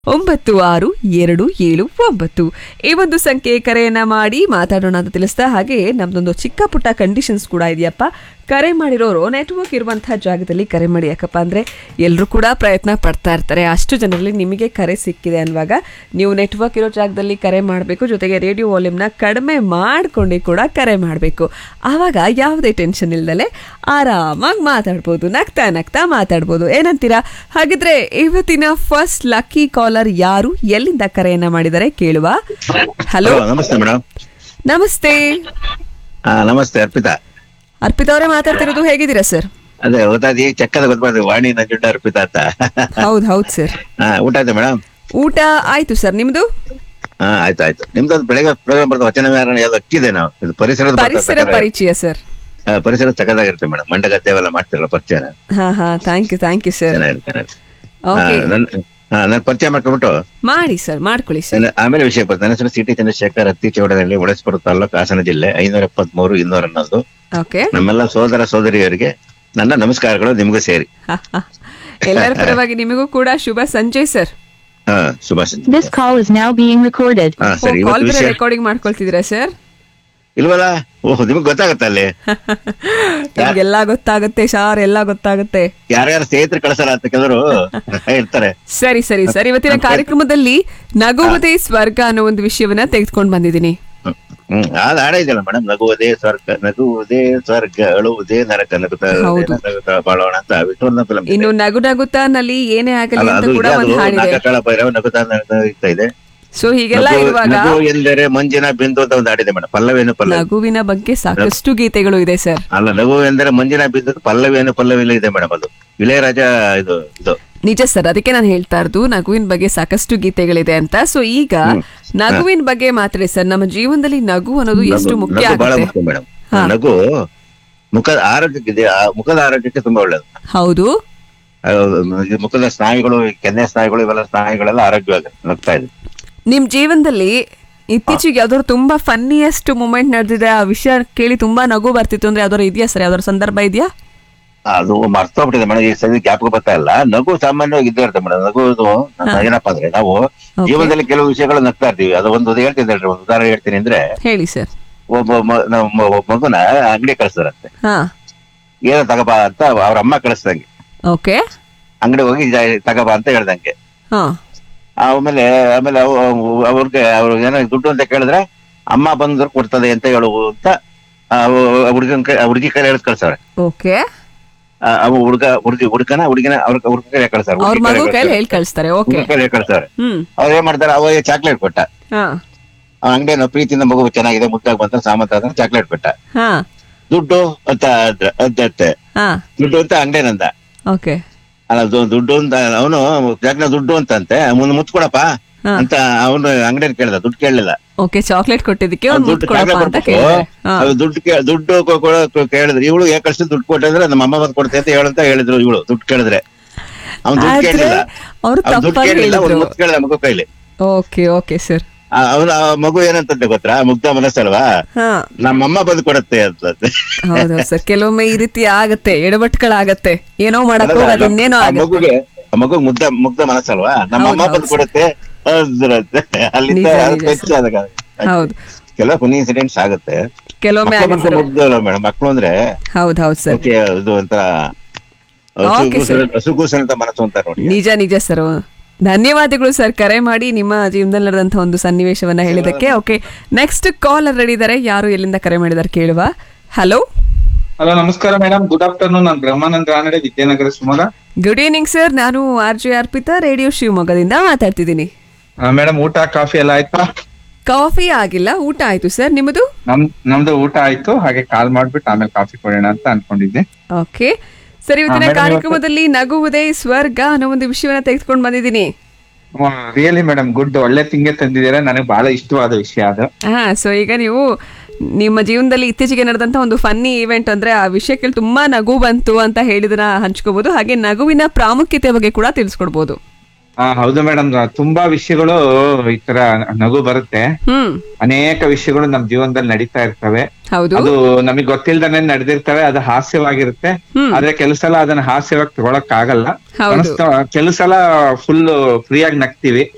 ಒಂಬತ್ತು ಆರು ಎರಡು ಏಳು ಒಂಬತ್ತು ಈ ಒಂದು ಸಂಖ್ಯೆ ಕರೆಯನ್ನ ಮಾಡಿ ಮಾತಾಡೋಣ ಅಂತ ತಿಳಿಸ್ತಾ ಹಾಗೆ ನಮ್ದೊಂದು ಚಿಕ್ಕ ಪುಟ್ಟ ಕಂಡೀಷನ್ಸ್ ಕೂಡ ಇದೆಯಪ್ಪ ಕರೆ ಮಾಡಿರೋರು ನೆಟ್ವರ್ಕ್ ಇರುವಂತಹ ಜಾಗದಲ್ಲಿ ಕರೆ ಮಾಡಿ ಯಾಕಪ್ಪ ಅಂದ್ರೆ ಎಲ್ಲರೂ ಕೂಡ ಪ್ರಯತ್ನ ಪಡ್ತಾ ಇರ್ತಾರೆ ಅಷ್ಟು ಜನರಲ್ಲಿ ನಿಮಗೆ ಕರೆ ಸಿಕ್ಕಿದೆ ಅನ್ನುವಾಗ ನೀವು ನೆಟ್ವರ್ಕ್ ಇರೋ ಜಾಗದಲ್ಲಿ ಕರೆ ಮಾಡಬೇಕು ಜೊತೆಗೆ ರೇಡಿಯೋ ವಾಲ್ಯೂಮ್ನ ಕಡಿಮೆ ಮಾಡ್ಕೊಂಡು ಕೂಡ ಕರೆ ಮಾಡಬೇಕು ಆವಾಗ ಯಾವುದೇ ಟೆನ್ಷನ್ ಇಲ್ದಲೆ ಆರಾಮಾಗಿ ಮಾತಾಡ್ಬೋದು ನಗ್ತಾ ನಗ್ತಾ ಮಾತಾಡ್ಬೋದು ಏನಂತೀರಾ ಹಾಗಿದ್ರೆ ಇವತ್ತಿನ ಫಸ್ಟ್ ಲಕ್ಕಿ ಕಾಲರ್ ಯಾರು ಎಲ್ಲಿಂದ ಕರೆಯನ್ನ ಮಾಡಿದರೆ ಕೇಳುವ ಹಲೋ ಹಲೋ ನಮಸ್ತೆ ಮೇಡಮ್ ನಮಸ್ತೆ ಹಾ ನಮಸ್ತೆ ಅರ್ಪಿತಾ ಅರ್ಪಿತಾ ಅವರೇ ಮಾತಾಡ್ತಿರೋದು ಹೇಗಿದ್ದೀರಾ ಸರ್ ಅದೇ ಗೊತ್ತಾದ ಈಗ ಚೆಕ್ಕದ ಗೊತ್ತಾದ ವಾಣಿ ನಂಜುಂಡ ಅರ್ಪಿತಾ ಅಂತ ಹೌದು ಹೌದು ಸರ್ ಹಾ ಊಟ ಆಯ್ತಾ ಮೇಡಮ್ ಊಟ ಆಯ್ತು ಸರ್ ನಿಮ್ದು ಹಾ ಆಯ್ತು ಆಯ್ತು ನಿಮ್ದೊಂದು ಬೆಳಗ್ಗೆ ಪ್ರೋಗ್ರಾಮ್ ಬರ್ತದೆ ವಚನ ವಿಹಾರ ಯಾವ್ದು ಅಕ್ಕಿದೆ ನಾವು ಇದು ಪರಿಸರದ ಬರ್ತದೆ ಪರಿಸರ ಬೇಕಾದ್ರೆ. ಪರಿಚಯ ಸರ್ ಹಾ, ಪರಿಸರ ಚಕ್ಕದಾಗಿರುತ್ತೆ ಮೇಡಮ್ ಮಂಡಗದ್ದೆ ಅವೆಲ್ಲ ಮಾಡ್ತಿರಲ್ಲ ಪರಿಚಯ ಹಾ ಹಾ thank you thank you sir ಚೆನ್ನಾಗಿರುತ್ತೆ ಚೆನ್ನಾಗಿರುತ್ತೆ. ಹಾ, ಓಕೆ ನನ್ ಹಾ ನಾನು ಪರಿಚಯ ಮಾಡ್ಕೊಂಡ್ಬಿಟ್ಟು ಮಾಡಿ ಸರ್ ಮಾಡ್ಕೊಳ್ಳಿ ಸರ್ ನನ್ನ- ಆಮೇಲೆ ವಿಷಯ ಬರ್ತದೆ ನನ್ನ ಹೆಸರು ಸಿಟಿ ಚಂದ್ರಶೇಖರ್ ಹತ್ತಿ ಚೌಡದಲ್ಲಿ ಒಳಸ್ಪುರ ತಾಲೂಕು ಹಾಸನ ಜಿಲ್ಲೆ ಐನೂರ ಎಪ್ಪತ್ಮೂರು ಇನ್ನೂರ ಹನ್ನೊಂದು ಓಕೆ ನಮ್ಮೆಲ್ಲ ಸೋದರ ಸೋದರಿಯರಿಗೆ ನನ್ನ ನಮಸ್ಕಾರಗಳು ನಿಮಗೂ ಸೇರಿ ಎಲ್ಲರ ಪರವಾಗಿ ನಿಮಗೂ ಕೂಡ ಶುಭ ಸಂಜೆ ಸರ್ ಹಾ Subhash This call is now being recorded. ಹಾ ಸರಿ ಕಾಲ್ ಇವತ್ತು ಬೇರೆ ವಿಷಯ ರೆಕಾರ್ಡಿಂಗ್ ಮಾಡ್ಕೊಳ್ತಿದ್ದೀರಾ ಸರ್ ಇಲ್ವಲ್ಲ ಓಹ್ ನಿಮಗ್ ಗೊತ್ತಾಗತ್ತ ಅಲ್ಲಿ ನಿಮ್ಗೆಲ್ಲ ಗೊತ್ತಾಗುತ್ತೆ ಸಾರ್ ಎಲ್ಲ ಗೊತ್ತಾಗುತ್ತೆ ಯಾರ್ಯಾರ ಸ್ನೇಹಿತರು ಕಳ್ಸಲ್ಲ ಅಂತ ಕೆಲವರು ಇರ್ತಾರೆ ಸರಿ ಸರಿ ಸರ್ ಇವತ್ತಿನ ಕಾರ್ಯಕ್ರಮದಲ್ಲಿ ನಗುವುದೇ ಸ್ವರ್ಗ ಅನ್ನೋ ಒಂದು ವಿಷಯವನ್ನ ತೆಗೆದುಕೊಂಡು ಬಂದಿದ್ದೀನಿ ಹ್ಮ್. ಹ್ಮ್ ಅದ್ ಹಾಡ ಇದೆಯಲ್ಲ ಮೇಡಮ್ ನಗುವುದೇ ಸ್ವರ್ಗ ನಗುವುದೇ ಸ್ವರ್ಗ ಅಳುವುದೇ ನರಕ ನಗುತ್ತಾ ಹೌದು. ನಗುತ್ತಾ ಬಾಳೋಣ ಅಂತ ವಿಠೋಲ್ನ ಫಿಲಂ ಇನ್ನು ನಗು ನಗುತ್ತಾ ನಲ್ಲಿ ಏನೇ ಆಗಲಿ ಅಲ್ಲ ಅಂತ ಅದು ಕೂಡ ಇದೆ, ಒಂದು ಅದು ಹಾಡಿದೆ ನಾಗಕಾಳ ಭೈರವ ನಗುತ್ತಾ ನಗುತ್ತಾ ಇದೆ ಸೊ ಹೀಗೆಲ್ಲ ನಗು- ಇರುವಾಗ ನಗು ಎಂದರೆ ಮಂಜಿನ ಬಿಂದು ಅಂತ ಒಂದು ಹಾಡಿದೆ ಮೇಡಮ್ ಪಲ್ಲವೇನು ಪಲ್ಲವಿ ನಗುವಿನ ಬಗ್ಗೆ ಸಾಕಷ್ಟು ಗೀತೆಗಳು ಇದೆ ಸರ್ ಅಲ್ಲ ನಗು ಎಂದರೆ ಮಂಜಿನ ಬಿಂದು ಪಲ್ಲವೇನು ಪಲ್ಲವಿ ಇದೆ ಮೇಡಮ್ ಅದು ಇಳೆಯರಾಜ ಇದು ಇದು ನಿಜ ಸರ್ ಅದಕ್ಕೆ ನಾನು ಹೇಳ್ತಾ ಇರೋದು ನಗುವಿನ ಬಗ್ಗೆ ಸಾಕಷ್ಟು ಗೀತೆಗಳಿದೆ ಅಂತ ಸೊ ಈಗ ನಗುವಿನ ಬಗ್ಗೆ ಮಾತಾಡಿ ಸರ್ ನಮ್ಮ ಜೀವನದಲ್ಲಿ ನಗು ಅನ್ನೋದು ಎಷ್ಟು ನಗು- ಮುಖ್ಯ ನಗು ಬಹಳ ಆಗುತ್ತೆ ಮುಖ್ಯ ಮೇಡಮ್ ನಗು ಮುಖದ ಆರೋಗ್ಯಕ್ಕೆ ಆ ಮುಖದ ಆರೋಗ್ಯಕ್ಕೆ ತುಂಬಾ ಒಳ್ಳೇದು ಹೌದು ಆ, ಈ ಮುಖದ ಸ್ನಾಯುಗಳು ಈ ಕೆನ್ನೆ ಸ್ನಾಯುಗಳು ಇವೆಲ್ಲ ಸ್ನಾಯುಗಳೆಲ್ಲ ಆರೋಗ್ಯವಾಗಿ ನಗ್ತಾ ಇದೆ ನಿಮ್ ಜೀವನದಲ್ಲಿ ಇತ್ತೀಚೆಗೆ ಯಾವ್ದಾದ್ರು ತುಂಬಾ ಫನ್ನಿಯೆಸ್ಟ್ ಮೂಮೆಂಟ್ ನಡೆದಿದೆ ಆ ವಿಷಯ ಕೇಳಿ ತುಂಬಾ ನಗು ಬರ್ತಿತ್ತು ಅಂದ್ರೆ ಯಾವ್ದಾದ್ರು ಇದೆಯಾ ಸರ್ ಯಾವ್ದಾದ್ರು ಸಂದರ್ಭ ಇದೆಯಾ ಅದು ಮರ್ತೋಗ್ಬಿಟ್ಟಿದೆ ಮೇಡಮ್ ಈ ಸದ್ಯ ಜ್ಞಾಪಕ ಬರ್ತಾ ಇಲ್ಲ ನಗು ಸಾಮಾನ್ಯವಾಗಿ ಇದ್ದೇ ಇರುತ್ತೆ ಮೇಡಮ್ ನಗು ಇದು ಏನಪ್ಪಾ ಅಂದ್ರೆ ನಾವು ಜೀವನದಲ್ಲಿ ಕೆಲವು ವಿಷಯಗಳು ನಗ್ತಾ ಇರ್ತೀವಿ ಅದು ಒಂದು ಹೇಳ್ತೀನಿ ಹೇಳ್ರಿ ಒಂದು ಉದಾಹರಣೆ ಹೇಳ್ತೀನಿ ಅಂದ್ರೆ ಹೇಳಿ ಸರ್ ಒಬ್ಬ ಮ- ನಮ್ಮ ಒಬ್ಬ ಮಗುನ ಅಂಗಡಿ ಕಳಿಸ್ತಾರಂತೆ ಹಾ ಏನೋ ತಗಬಾ ಅಂತ ಅವ್ರ ಅಮ್ಮ ಕಳಿಸ್ದಂಗೆ ಓಕೆ ಅಂಗಡಿ ಹೋಗಿ ಜಾ- ತಗಬಾ ಅಂತ ಹೇಳ್ದಂಗೆ ಹಾ ಆಮೇಲೆ ಆಮೇಲೆ ಅವ್- ಅವ್- ಅವ್ರಿಗೆ ಅವ್ರು ಏನೋ ದುಡ್ಡು ಅಂತ ಕೇಳಿದ್ರೆ ಅಮ್ಮ ಬಂದ್ರು ಕೊಡ್ತದೆ ಅಂತ ಹೇಳು ಅಂತ ಹುಡುಗನ ಹುಡುಗಿ ಕೈ ಹೇಳದ್ ಕಳ್ಸವ್ರೆ ಓಕೆ ಆ, ಅವ ಹುಡುಗ ಹುಡುಗಿ ಹುಡುಗನ ಹುಡುಗಿನ ಅವ್ರ ಹುಡುಗ ಕೈ ಕಳ್ಸಾರ ಅವ್ರ ಮಗು ಕೈಲಿ ಹೇಳಿ ಕಳಿಸ್ತಾರೆ ಓಕೆ ಕೈ ಕಳ್ಸಾರೆ ಹ್ಮ್ ಅವ್ರು ಏನ್ ಮಾಡ್ತಾರೆ ಅವ ಚಾಕ್ಲೇಟ್ ಕೊಟ್ಟ ಹಾ ಆ ಅಂಗಡಿಯ ಪ್ರೀತಿಯಿಂದ ಮಗು ಚೆನ್ನಾಗಿದೆ ಮುದ್ದಾಗ್ ಬಂತ ಸಾಮಂತ ಅಂದ್ರೆ ಚಾಕ್ಲೇಟ್ ಕೊಟ್ಟ ಹಾ ದುಡ್ಡು ಅಂತ ಅದ್ರ- ಅದ್ದತ್ತೆ ಹಾ ದುಡ್ಡು ಅಂತ ಅಂಗಡಿನಂದ ಓಕೆ ಅಲ್ಲ ದು- ದುಡ್ಡು ಅಂತ ಅವನು ಚಾಕ್ಲೇಟ್ ದುಡ್ಡು ಅಂತಂತೆ ಮುಂದೆ ಮುಚ್ಕೊಡಪ್ಪ ಹಾ. ಅಂತ ಅವನು ಅಂಗಡಿನ ಕೇಳ್ದ ದುಡ್ಡು ಕೇಳಲಿಲ್ಲ ಓಕೆ ಚಾಕ್ಲೇಟ್ ಕೊಟ್ಟಿದ್ದಕ್ಕೆ ಅವ್ನು ಒಂದು ದುಡ್ಡು ಮುತ್ತು ಕೊಡಪ್ಪ ಅಂತ ಚಾಕ್ಲೇಟ್ ಕೇಳಿದ್ರೆ ಹಾ ಅದು ದುಡ್ಡು ಕೇ- ದುಡ್ಡು ಕೊ- ಕೊ- ಕೇಳಿದ್ರೆ ಇವಳು ಯಾಕೆ ಕಳ್ಸಿ ದುಡ್ಡು ಕೊಟ್ಟಿದ್ರೆ ನಮ್ಮ ಅಮ್ಮ ಬಂದು ಕೊಡ್ತೆ ಅಂತ ಹೇಳಂತ ಹೇಳಿದ್ರು ಇವಳು ದುಡ್ಡು ಕೇಳಿದ್ರೆ ಅವ್ನು ದುಡ್ಡು ಆದ್ರೆ ಕೇಳಿಲ್ಲ ಅವ್ರು ಅವ್ನು ದುಡ್ಡು ತಪ್ಪಾಗಿ ಕೇಳಿಲ್ಲ ಅವ್ನು ಹೇಳಿದ್ರು ಮುತ್ತು ಕೇಳಿದ ಮಗು ಕೈಲಿ ಓಕೆ ಓಕೆ ಸರ್ ಅವನು ಆ ಮಗು ಏನಂತಂತೆ ಗೊತ್ತಾ ಮುಗ್ಧ ಮನಸ್ಸಲ್ವಾ ಹಾ ನಮ್ಮಮ್ಮ ಬಂದು ಕೊಡತ್ತೆ ಅಂತ ಹೌದು ಸರ್ ಕೆಲವೊಮ್ಮೆ ಈ ರೀತಿ ಆಗತ್ತೆ ಎಡವಟ್ಗಳಾಗತ್ತೆ ಏನೋ ಮಾಡಕ್ ಹೋಗೋದು ಇನ್ನೇನೋ ಆ ಆಗತ್ತೆ ಮಗುಗೆ ಆ ಮಗು ಮುಗ್ಧ ಮುಗ್ಧ ಮನಸ್ಸಲ್ವಾ ನಮ್ಮಮ್ಮ ಹೌದು, ಬಂದು ಕೊಡುತ್ತೆ ಅಂದ್ರಂತೆ. ಅಲ್ಲಿಂದ ನಿಜ, ಅದು ನಿಜ ಖರ್ಚು ಆದಾಗ ಹೌದು ಕೆಲವು ಫುನಿ ಇನ್ಸಿಡೆಂಟ್ಸ್ ಆಗುತ್ತೆ ಕೆಲವೊಮ್ಮೆ ಆಗುತ್ತೆ ಸರ್ ಮುಗ್ಧಲ್ಲ ಮೇಡಮ್ ಮಕ್ಕಳು ಅಂದ್ರೆ ಹೌದು ಹೌದು ಸರ್ ಓಕೆ ಇದು ಒಂಥರ Okay, sir. ಹಸುಗೂಸಂತ ಮನಸ್ಸು ಅಂತ ನೋಡಿ ನಿಜ ನಿಜ ಸರ್ ಧನ್ಯವಾದಗಳು ಸರ್ ಕರೆ ಮಾಡಿ ನಿಮ್ಮ ಜೀವನದಲ್ಲಿ ನಡೆದಂತ ಒಂದು ಸನ್ನಿವೇಶವನ್ನ ಹೇಳಿದಕ್ಕೆ ಓಕೆ ನೆಕ್ಸ್ಟ್ ಕಾಲ್ ರೆಡಿ ಇದ್ದಾರೆ ಯಾರು ಎಲ್ಲಿಂದ ಕರೆ ಮಾಡಿದಾರೆ ಕೇಳುವ ಹಲೋ ಹಲೋ ನಮಸ್ಕಾರ ಮೇಡಮ್ ಗುಡ್ ಆಫ್ಟರ್ನೂನ್ ನಾನು Brahmananda Ranade Vidyanagara Shivamogga good evening sir ನಾನು ಆರ್ ಜೆ ಅರ್ಪಿತಾ ರೇಡಿಯೋ ಶಿವಮೊಗ್ಗದಿಂದ ಮಾತಾಡ್ತಿದ್ದೀನಿ ಮೇಡಮ್ ಊಟ ಕಾಫಿ ಎಲ್ಲ ಆಯ್ತಾ ಕಾಫಿ ಆಗಿಲ್ಲ ಊಟ ಆಯ್ತು ಸರ್ ನಿಮ್ಮದು ನಮ್ ನಮ್ದು ಊಟ ಆಯ್ತು ಹಾಗೆ ಕಾಲ್ ಮಾಡ್ಬಿಟ್ಟು ಆಮೇಲೆ ಕಾಫಿ ಕೊಡೋಣ ಅಂತ ಅನ್ಕೊಂಡಿದ್ದೆ ಓಕೆ ಸರ್ ಇವತ್ತಿನ madam, ಕಾರ್ಯಕ್ರಮದಲ್ಲಿ ನಗುವುದೇ ಸ್ವರ್ಗ ಅನ್ನೋ ಒಂದು ವಿಷಯವನ್ನ ತೆಗೆದುಕೊಂಡು ಬಂದಿದ್ದೀನಿ ರಿಯಲಿ ಮೇಡಮ್ ಗುಡ್ ಒಳ್ಳೆ ತಿಂಗೆ ತಂದಿದ್ದೀರಾ ನನಗೆ ಬಹಳ ಇಷ್ಟವಾದ ವಿಷಯ ಅದು ಹಾ ಸೊ ಈಗ ನೀವು ನಿಮ್ಮ ಜೀವನದಲ್ಲಿ ಇತ್ತೀಚೆಗೆ ನಡೆದಂತ ಒಂದು ಫನ್ನಿ ಈವೆಂಟ್ ಅಂದ್ರೆ ಆ ವಿಷಯಕ್ಕೆ ತುಂಬಾ ನಗು ಬಂತು ಅಂತ ಹೇಳಿದನ್ನ ಹಂಚ್ಕೋಬಹುದು ಹಾಗೆ ನಗುವಿನ ಪ್ರಾಮುಖ್ಯತೆ ಬಗ್ಗೆ ಕೂಡ ತಿಳಿಸ್ಕೊಡ್ಬೋದು ಆ, ಹೌದು ಮೇಡಮ್ ತುಂಬಾ ವಿಷಯಗಳು ಈ ತರ ನಗು ಬರುತ್ತೆ ಹ್ಮ್ ಅನೇಕ ವಿಷಯಗಳು ನಮ್ ಜೀವನದಲ್ಲಿ ನಡೀತಾ ಇರ್ತವೆ ಹೌದು ಅದು ನಮಗೆ ಗೊತ್ತಿಲ್ದಾನೆ ನಡೆದಿರ್ತವೆ ಅದು ಹಾಸ್ಯವಾಗಿರುತ್ತೆ ಹ್ಮ್. ಆದ್ರೆ ಕೆಲವು ಸಲ ಅದನ್ನ ಹಾಸ್ಯವಾಗಿ ತಗೊಳಕ್ ಆಗಲ್ಲ ಹೌದು. ಕೆಲವು ಸಲ ಫುಲ್ ಫ್ರೀಯಾಗಿ ನಗ್ತೀವಿ